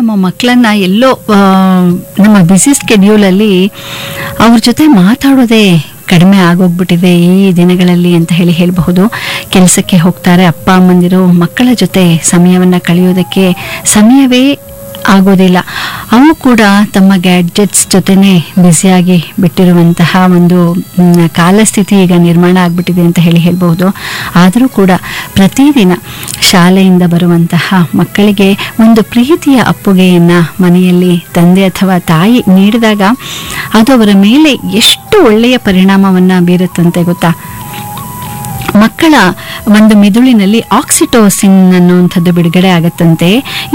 ನಮ್ಮ ಮಕ್ಕಳನ್ನ ಎಲ್ಲೋ ಆ, ನಮ್ಮ ಬ್ಯುಸಿ ಸ್ಕೆಡ್ಯೂಲಲ್ಲಿ ಅವ್ರ ಜೊತೆ ಮಾತಾಡೋದೇ ಕಡಿಮೆ ಆಗೋಗ್ಬಿಟ್ಟಿದೆ ಈ ದಿನಗಳಲ್ಲಿ ಅಂತ ಹೇಳಿ ಹೇಳಬಹುದು ಕೆಲಸಕ್ಕೆ ಹೋಗ್ತಾರೆ ಅಪ್ಪ ಅಮ್ಮಂದಿರು ಮಕ್ಕಳ ಜೊತೆ ಸಮಯವನ್ನು ಕಳೆಯೋದಕ್ಕೆ ಸಮಯವೇ ಆಗೋದಿಲ್ಲ ಅವು ಕೂಡ ತಮ್ಮ ಗ್ಯಾಡ್ಜೆಟ್ಸ್ ಜೊತೆನೆ ಬ್ಯುಸಿಯಾಗಿ ಬಿಟ್ಟಿರುವಂತಹ ಒಂದು ಮ್, ಕಾಲಸ್ಥಿತಿ ಈಗ ನಿರ್ಮಾಣ ಆಗ್ಬಿಟ್ಟಿದೆ ಅಂತ ಹೇಳಿ ಹೇಳ್ಬಹುದು ಆದರೂ ಕೂಡ ಪ್ರತಿದಿನ ಶಾಲೆಯಿಂದ ಬರುವಂತಹ ಮಕ್ಕಳಿಗೆ ಒಂದು ಪ್ರೀತಿಯ ಅಪ್ಪುಗೆಯನ್ನ ಮನೆಯಲ್ಲಿ ತಂದೆ ಅಥವಾ ತಾಯಿ ನೀಡಿದಾಗ ಅದು ಅವರ ಮೇಲೆ ಎಷ್ಟು ಒಳ್ಳೆಯ ಪರಿಣಾಮವನ್ನ ಬೀರುತ್ತಂತೆ ಗೊತ್ತಾ ಮಕ್ಕಳ ಒಂದು ಮಿದುಳಿನಲ್ಲಿ ಆಕ್ಸಿಟೋಸಿನ್ ಅನ್ನುವಂಥದ್ದು ಬಿಡುಗಡೆ ಆಗತ್ತಂತೆ